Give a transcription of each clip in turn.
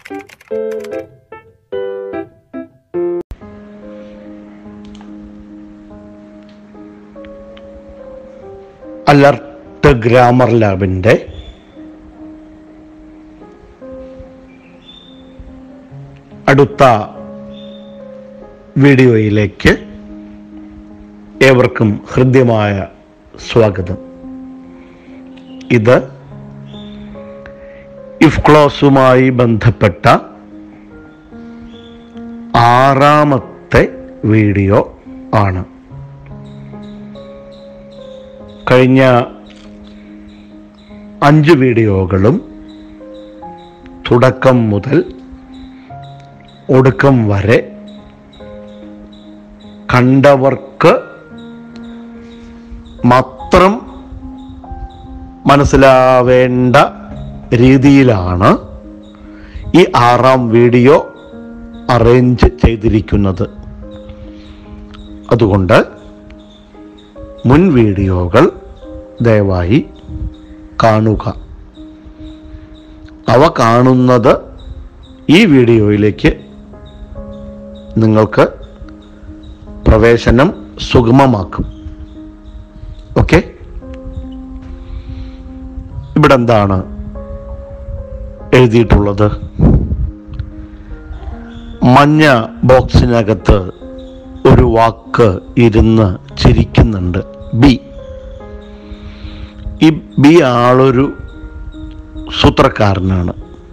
alert grammar ലാബിൻ്റെ അടുത്ത വീഡിയോയിലേക്ക് ഏവർക്കും ഹൃദ്യമായ സ്വാഗതം ഇത് ഇഫ് ക്ലോസുമായി ബന്ധപ്പെട്ട ആറാമത്തെ വീഡിയോ ആണ് കഴിഞ്ഞ അഞ്ച് വീഡിയോകളും തുടക്കം മുതൽ ഒടുക്കം വരെ കണ്ടവർക്ക് മാത്രം മനസ്സിലാവേണ്ട രീതിയിലാണ് ഈ ആറാം വീഡിയോ അറേഞ്ച് ചെയ്തിരിക്കുന്നത് അതുകൊണ്ട് മുൻ വീഡിയോകൾ ദയവായി കാണുക അവ കാണുന്നത് ഈ വീഡിയോയിലേക്ക് നിങ്ങൾക്ക് പ്രവേശനം സുഗമമാക്കും ഓക്കെ ഇവിടെ എന്താണ് എഴുതിയിട്ടുള്ളത് മഞ്ഞ ബോക്സിനകത്ത് ഒരു വാക്ക് ഇരുന്ന് ചിരിക്കുന്നുണ്ട് ബി ഈ ബി ആളൊരു സൂത്രക്കാരനാണ്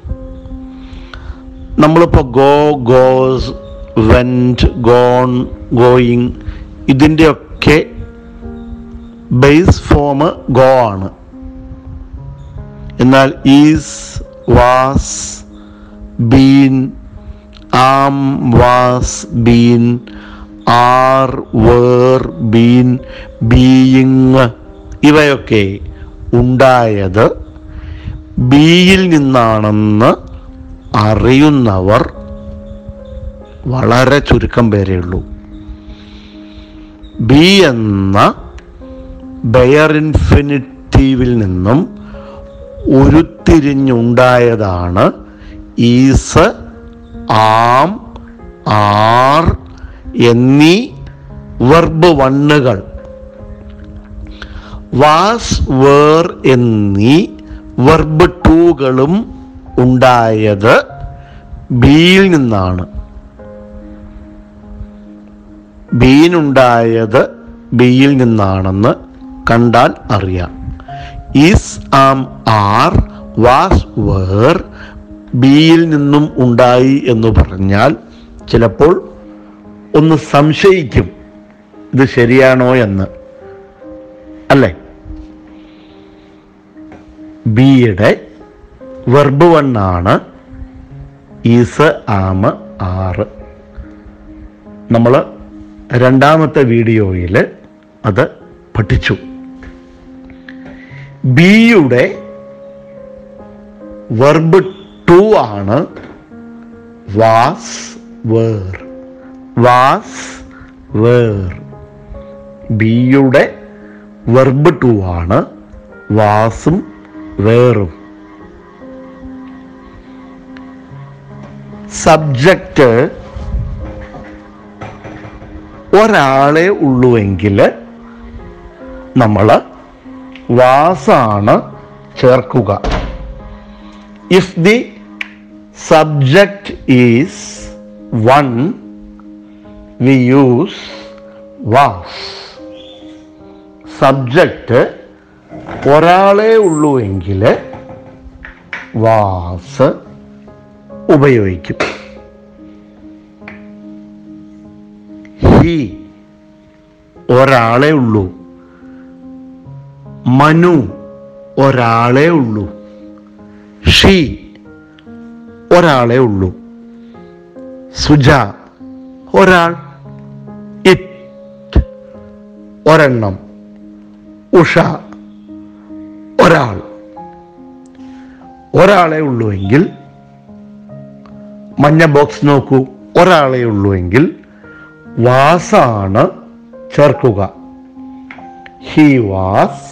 നമ്മളിപ്പോൾ go goes went gone going ഇതിൻ്റെയൊക്കെ ബേസ് ഫോം ഗോ ആണ് എന്നാൽ is was been am was been are were been being ഇവയൊക്കെ ഉണ്ടായത് ബിയിൽ നിന്നാണെന്ന് അറിയുന്നവർ വളരെ ചുരുക്കം പേരേ ഉള്ളൂ ബി എന്ന ബെയർ ഇൻഫിനിറ്റീവിൽ നിന്നും ഉരുത്തിരിഞ്ഞുണ്ടായതാണ് ഈസ് ആം ആർ എന്നീ വെർബ് വണ്ണുകൾ വാസ് വേർ എന്നീ വെർബ് ടൂകളും ഉണ്ടായത് ബിയിൽ നിന്നാണ് ബീനുണ്ടായത് ബിയിൽ നിന്നാണെന്ന് കണ്ടാൽ അറിയാം is am are was were ബിയിൽ നിന്നും ഉണ്ടായി എന്ന് പറഞ്ഞാൽ ചിലപ്പോൾ ഒന്ന് സംശയിക്കും ഇത് ശരിയാണോ എന്ന് അല്ലേ ബിയുടെ വെർബ് വണ്ണാണ് ഈസ് ആമ് ആറ് നമ്മൾ രണ്ടാമത്തെ വീഡിയോയിൽ അത് പഠിച്ചു ബിയുടെ വെർബ് ടു ആണ് വാസ് വേർ വാസ് വേർ ബിയുടെ വെർബ് ടു ആണ് വാസും വേറും സബ്ജക്റ്റ് ഒരാളെ ഉള്ളുവെങ്കിൽ നമ്മൾ വാസാണ് ചേർക്കുക if the subject is one we use was subject ഒരാളെ ഉള്ളുവെങ്കിൽ വാസ് ഉപയോഗിക്കും ഹി ഒരാളെ ഉള്ളൂ മനു ഒരാളെ ഉള്ളൂ ഷീ ഒരാളെ ഉള്ളൂ സുജ ഒരാൾ ഇറ്റ് ഒരെണ്ണം ഉഷ ഒരാൾ ഒരാളെ ഉള്ളുവെങ്കിൽ മഞ്ഞ ബോക്സ് നോക്കൂ ഒരാളെ ഉള്ളുവെങ്കിൽ വാസാണ് ചേർക്കുക he was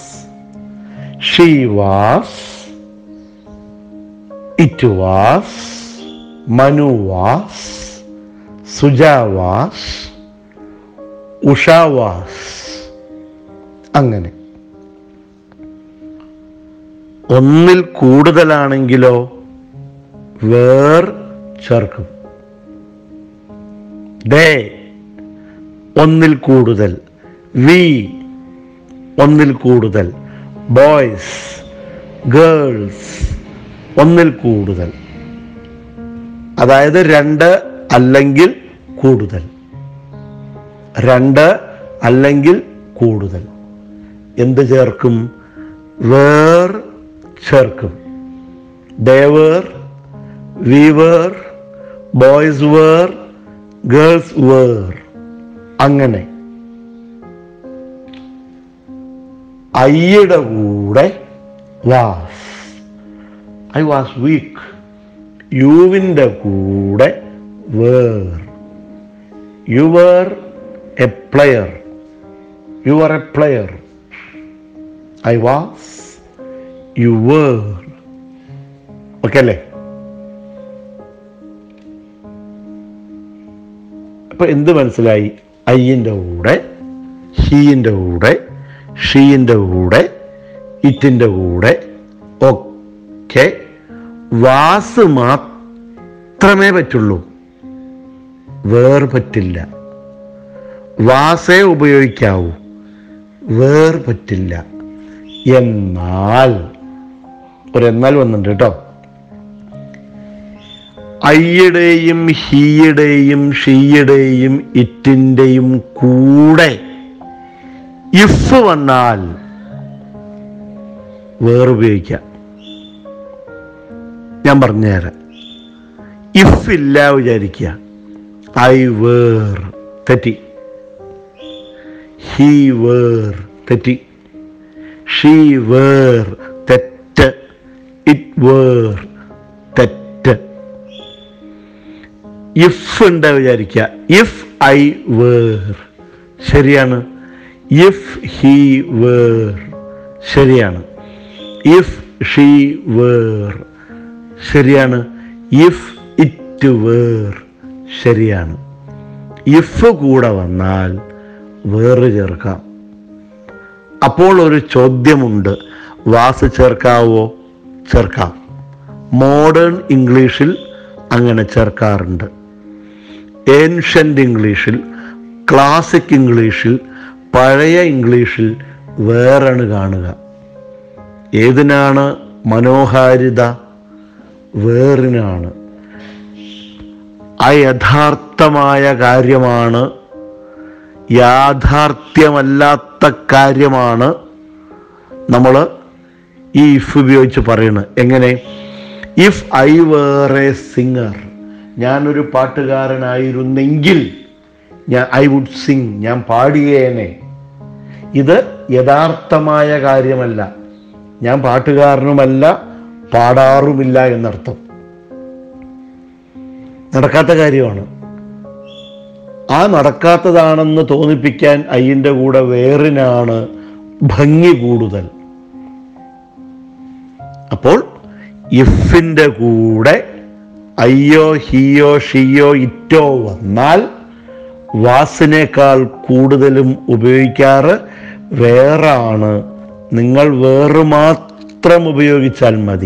she was it was Manu was Suja was Usha was അങ്ങനെ ഒന്നിൽ കൂടുതലാണെങ്കിലോ വേർ ചേർക്കും ദേ ഒന്നിൽ കൂടുതൽ വി ഒന്നിൽ കൂടുതൽ ബോയ്സ് ഗേൾസ് ഒന്നിൽ കൂടുതൽ അതായത് രണ്ട് അല്ലെങ്കിൽ കൂടുതൽ രണ്ട് അല്ലെങ്കിൽ കൂടുതൽ എന്ത് ചേർക്കും വേർ ചേർക്കും they were we were boys were girls were അങ്ങനെ ഐയുടെ കൂടെ വാസ് ഐ വാസ് വീക്ക് യുവിൻ്റെ കൂടെ were you were a player you are a player I was you were okay അല്ലേ അപ്പൊ എന്ത് മനസ്സിലായി ഐയിൻ്റെ കൂടെ ഹീൻ്റെ കൂടെ ഷീൻ്റെ കൂടെ ഇറ്റിൻ്റെ കൂടെ ഒക്കെ വാസ് മാത്രമേ പറ്റുള്ളൂ വേർ പറ്റില്ല വാസേ ഉപയോഗിക്കാവൂ വേർ പറ്റില്ല എന്നാൽ ഒരു എന്നാൽ വന്നിട്ടുണ്ട് കേട്ടോ ഐയുടെയും ഹീയുടെയും ഷീയുടെയും ഇറ്റിൻ്റെയും കൂടെ ഇഫ് വന്നാൽ വേറുപയോഗിക്കാം ഞാൻ പറഞ്ഞുതരാം ഇഫ് ഇല്ല വിചാരിക്കുക ഐ വേർ തെറ്റി ഹീ വേർ തെറ്റി ഷീ വേർ തെറ്റ് ഇറ്റ് വേർ തെറ്റ് ഇഫ് ഉണ്ട് വിചാരിക്കുക ഇഫ് ഐ വേർ ശരിയാണ് ഇഫ് ഹീ വേർ ശരിയാണ് ഇഫ് ഷീ വേർ ശരിയാണ് ഇഫ് ഇറ്റ് വേർ ശരിയാണ് ഇഫ് കൂടെ വന്നാൽ വേറ് ചേർക്കാം അപ്പോൾ ഒരു ചോദ്യമുണ്ട് വാസ് ചേർക്കാവോ ചേർക്കാം മോഡേൺ ഇംഗ്ലീഷിൽ അങ്ങനെ ചേർക്കാറുണ്ട് ഏൻഷ്യൻ്റ് ഇംഗ്ലീഷിൽ ക്ലാസിക് ഇംഗ്ലീഷിൽ പഴയ ഇംഗ്ലീഷിൽ വേറാണ് കാണുക ഏതിനാണ് മനോഹാരിത വേറിനാണ് ആ യഥാർത്ഥമായ കാര്യമാണ് യാഥാർത്ഥ്യമല്ലാത്ത കാര്യമാണ് നമ്മൾ ഈ ഇഫ് ഉപയോഗിച്ച് പറയുന്നത് എങ്ങനെ if I were a singer ഞാനൊരു പാട്ടുകാരനായിരുന്നെങ്കിൽ ഞാൻ ഐ വുഡ് സിംഗ് ഞാൻ പാടിയേനെ ഇത് യഥാർത്ഥമായ കാര്യമല്ല ഞാൻ പാട്ടുകാരനുമല്ല പാടാറുമില്ല എന്നർത്ഥം നടക്കാത്ത കാര്യമാണ് ആ നടക്കാത്തതാണെന്ന് തോന്നിപ്പിക്കാൻ അയ്യൻ്റെ കൂടെ വേറിനാണ് ഭംഗി കൂടുതൽ അപ്പോൾ ഇഫിൻ്റെ കൂടെ അയ്യോ ഹിയോ ഷിയോ ഇറ്റോ വന്നാൽ വാസിനേക്കാൾ കൂടുതലും ഉപയോഗിക്കാറ് വേറാണ് നിങ്ങൾ വേറ് മാത്രം ഉപയോഗിച്ചാൽ മതി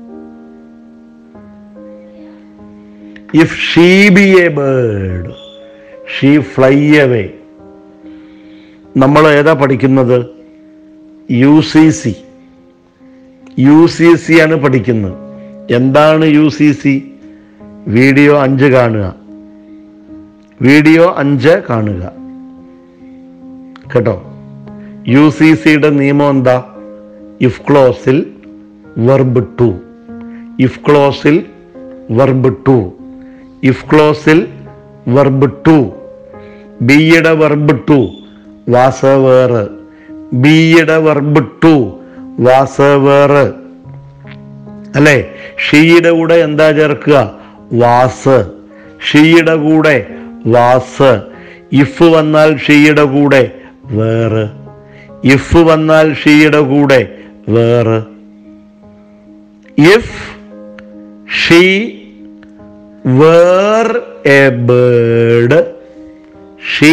if she be a bird she fly away നമ്മൾ ഏതാ പഠിക്കുന്നത് U C C U C C ആണ് പഠിക്കുന്നത് എന്താണ് യു സി സി വീഡിയോ അഞ്ച് കാണുക വീഡിയോ അഞ്ച് കാണുക കേട്ടോ യു സി സിയുടെ നിയമം എന്താ ഇഫ് ക്ലോസിൽ വെർബ് ടു ഇഫ് ക്ലോസിൽ വെർബ് ടു ഇഫ് ക്ലോസിൽ വെർബ് ടു ബിയുടെ വെർബ് ടു വാസ വേറ് ബിയുടെ വെർബ് ടു വാസ വേറ് അല്ലേ ഷീയുടെ കൂടെ എന്താ ചേർക്കുക വാസ് ഷീയുടെ കൂടെ വാസ് ഇഫ് വന്നാൽ ഷീയുടെ കൂടെ വേറ് ഇഫ് വന്നാൽ ഷീയുടെ കൂടെ were if she were a bird she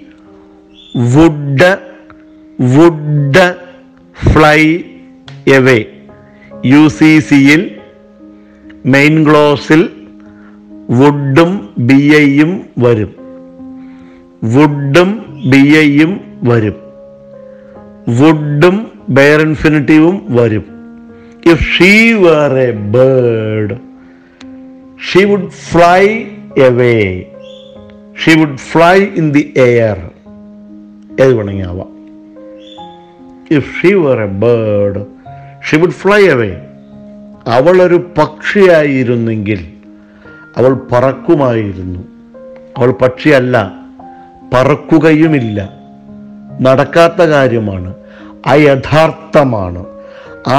would would fly away U C സിയിൽ മെയിൻ ഗ്ലോസിൽ വുഡും ബി ഐയും വരും വുഡും ബി ഐയും വരും വുഡും ബെയർ ഇൻഫിനിറ്റീവും വരും if she were a bird she would fly away she would fly in the air ഏത് വേണമെങ്കിൽ ആവാം if she were a bird she would fly away അവളൊരു പക്ഷിയായിരുന്നെങ്കിൽ അവൾ പറക്കുമായിരുന്നു അവൾ പക്ഷിയല്ല പറക്കുകയുമില്ല നടക്കാത്ത കാര്യമാണ് അയഥാർത്ഥമാണ് ആ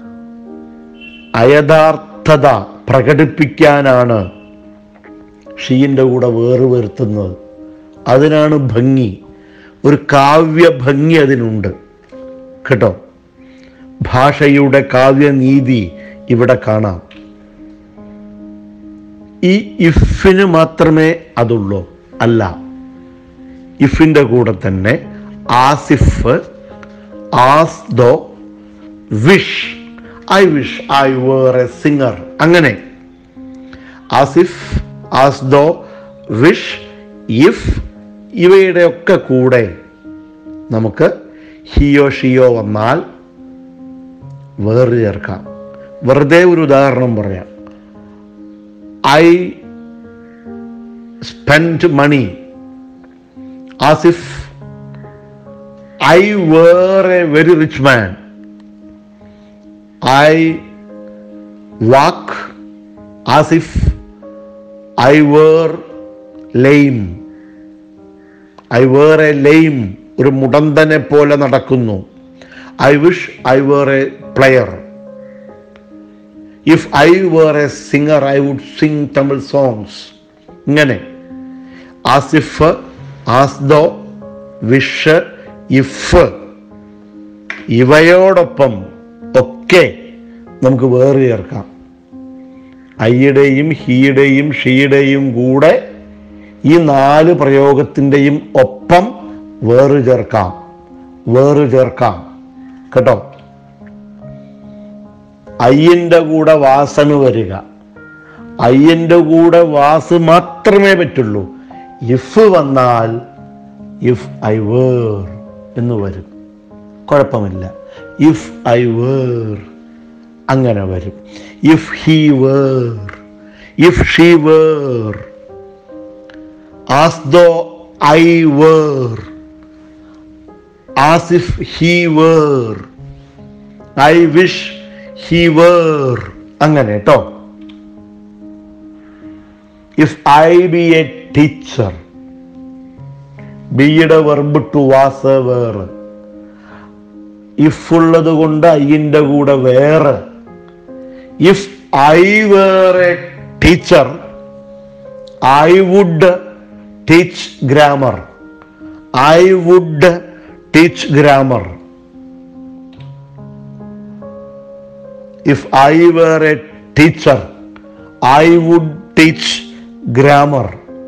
അയഥാർത്ഥത പ്രകടിപ്പിക്കാനാണ് ഷീൻ്റെ കൂടെ വേറ് വരുത്തുന്നത് അതിനാണ് ഭംഗി ഒരു കാവ്യ ഭംഗി അതിനുണ്ട് കേട്ടോ ഭാഷയുടെ കാവ്യനീതി ഇവിടെ കാണാം ഈ ഇഫിന് മാത്രമേ അതുള്ളൂ അല്ല ഇഫിൻ്റെ കൂടെ തന്നെ as if as though wish I wish I were a singer അങ്ങനെ as if as though wish if ഇവയുടെ ഒക്കെ കൂടെ നമുക്ക് ഹിയോ ഷിയോ വന്നാൽ വേറെ ചേർക്കാം വെറുതെ ഒരു ഉദാഹരണം പറയാം I spend money as if I were a very rich man I walk as if I were lame I were a lame ഒരു മുടന്തനെ പോലെ നടക്കുന്നു I wish I were a player if I were a singer I would sing Tamil songs ഇങ്ങനെ as if as though wish if ഇവയോടൊപ്പം ഒക്കെ നമുക്ക് വേറെ ചേർക്കാം ഐയുടെയും ഹീയുടെയും ഷീയുടെയും കൂടെ ഈ നാല് പ്രയോഗത്തിൻ്റെയും ഒപ്പം വേറ് ചേർക്കാം വേറ് ചേർക്കാം കേട്ടോ അയ്യൻ്റെ കൂടെ വാസന് വരിക അയ്യൻ്റെ കൂടെ വാസ് മാത്രമേ പറ്റുള്ളൂ ഇഫ് വന്നാൽ ഇഫ് ഐ വേർ എന്ന് വരും കുഴപ്പമില്ല ഇഫ് ഐ വേർ അങ്ങനെ വരും if he were if she were as though I were as if he were I wish he were അങ്ങനെ കേട്ടോ if I be a teacher ബിയുടെ verb two was were if ഉള്ളത് കൊണ്ട് ഐൻ്റെ കൂടെ were if I were a teacher I would teach grammar I would teach grammar if I were a teacher I would teach grammar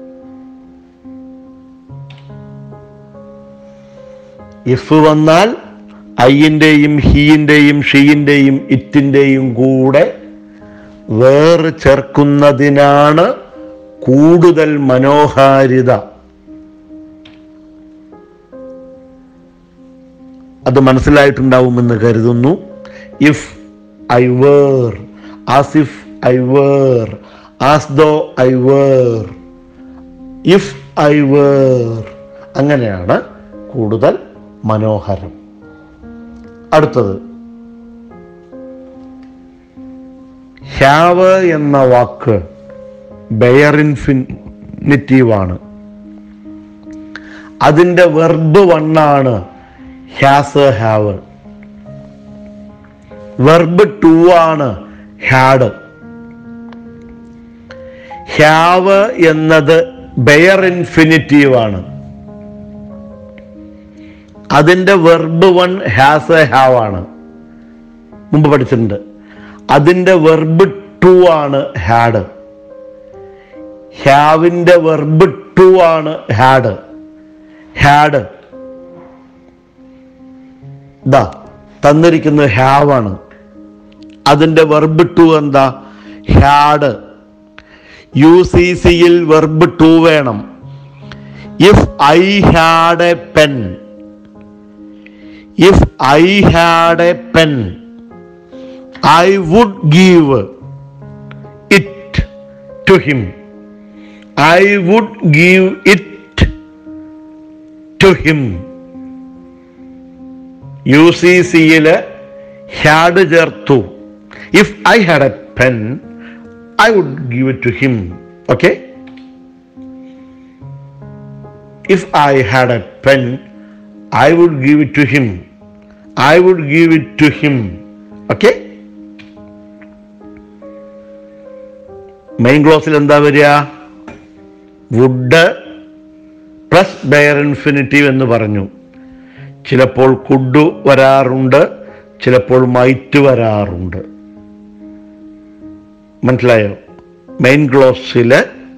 if വന്നാൽ ഐയിൻ്റെയും ഹീയിൻ്റെയും ഷീയിൻ്റെയും ഇറ്റിൻ്റെയും കൂടെ where ചേർക്കുന്നതിനാണ് കൂടുതൽ മനോഹാരിത അത് മനസ്സിലായിട്ടുണ്ടാവുമെന്ന് കരുതുന്നു if I were as if I were as though I were if I were അങ്ങനെയാണ് കൂടുതൽ മനോഹരം അടുത്തത് ഹാവ് എന്ന വാക്ക് ബെയർ ഇൻഫിനിറ്റീവാണ് അതിൻ്റെ വെർബ് വണ്ണാണ് ഹാസ് ഹാവ് വെർബ് ടു ആണ് ഹാഡ് ഹാവ് എന്നത് ബെയർ ഇൻഫിനിറ്റീവ് ആണ് അതിൻ്റെ verb one has a have ആണ് മുമ്പ് പഠിച്ചിട്ടുണ്ട് അതിൻ്റെ വെർബ് ടു ആണ് ഹാഡ് ഹാവിൻ്റെ വെർബ് ടു ആണ് ഹാഡ് ഹാഡ് ദാ തന്നിരിക്കുന്നത് ഹാവ് ആണ് അതിൻ്റെ വെർബ് ടു എന്താ ഹാഡ് യു സി സിയിൽ വെർബ് ടു വേണം if I had a pen if I had a pen I would give it to him I would give it to him U C സിയില് had ചേർത്തു if I had a pen I would give it to him okay if I had a pen I would give it to him I would give it to him okay main ക്ലോസിൽ എന്താ വരിക would plus bare infinitive എന്ന് പറഞ്ഞു ചിലപ്പോൾ could വരാറുണ്ട് ചിലപ്പോൾ might വരാറുണ്ട് മനസ്സിലായോ മെയിൻ ക്ലോസിൽ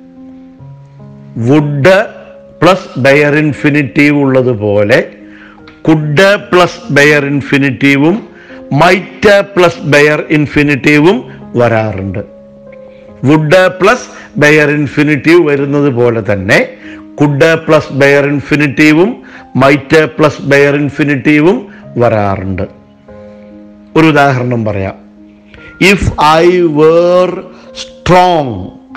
വുഡ് പ്ലസ് ബെയർ ഇൻഫിനിറ്റീവ് ഉള്ളതുപോലെ കുഡ് പ്ലസ് ബെയർ ഇൻഫിനിറ്റീവും മൈറ്റ് പ്ലസ് ബെയർ ഇൻഫിനിറ്റീവും വരാറുണ്ട് വുഡ് പ്ലസ് ബെയർ ഇൻഫിനിറ്റീവ് വരുന്നത് പോലെ തന്നെ കുഡ് പ്ലസ് ബെയർ ഇൻഫിനിറ്റീവും മൈറ്റ് പ്ലസ് ബെയർ ഇൻഫിനിറ്റീവും വരാറുണ്ട് ഒരു ഉദാഹരണം പറയാം if I were strong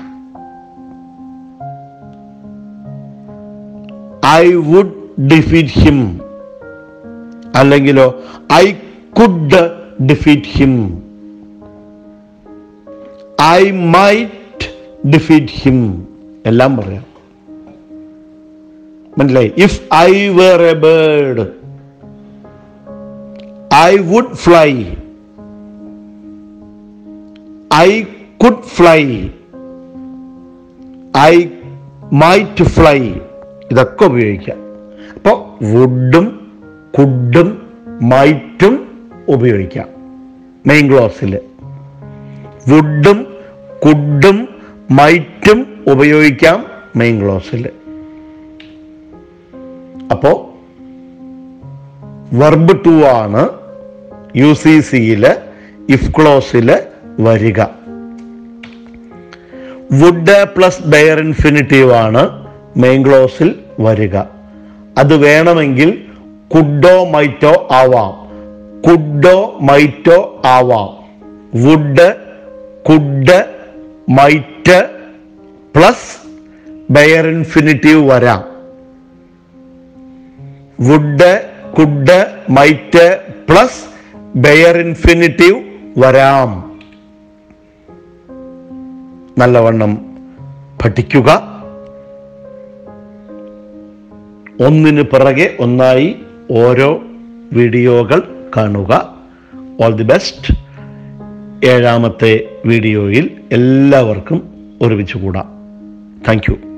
I would defeat him അല്ലെങ്കിലോ I could defeat him I might defeat him എല്ലാം പറയാം മനസ്സിലായി if I were a bird I would fly I could fly I might fly ഇതൊക്കെ ഉപയോഗിക്കാം അപ്പോൾ വുഡും കുഡും മൈറ്റും ഉപയോഗിക്കാം മെയിൻ ക്ലോസിൽ വുഡും കുഡും മൈറ്റും ഉപയോഗിക്കാം main ക്ലോസിൽ അപ്പോ വെർബ് ടു ആണ് യു സി സിയില് ഇഫ് ക്ലോസിൽ വരിക വുഡ് പ്ലസ് ബെയർ ഇൻഫിനിറ്റീവ് ആണ് മെയിൻ ക്ലോസിൽ വരിക അത് വേണമെങ്കിൽ കുഡോ മൈറ്റോ ആവാം കുഡോ മൈറ്റോ ആവാം would could might plus bare infinitive വരാം would could might plus bare infinitive വരാം നല്ലവണ്ണം പഠിക്കുക ഒന്നിന് പിറകെ ഒന്നായി ഓരോ വീഡിയോകൾ കാണുക ഓൾ ദി ബെസ്റ്റ് ഏഴാമത്തെ വീഡിയോയിൽ എല്ലാവർക്കും ഒരുമിച്ച് കൂടാം താങ്ക് യു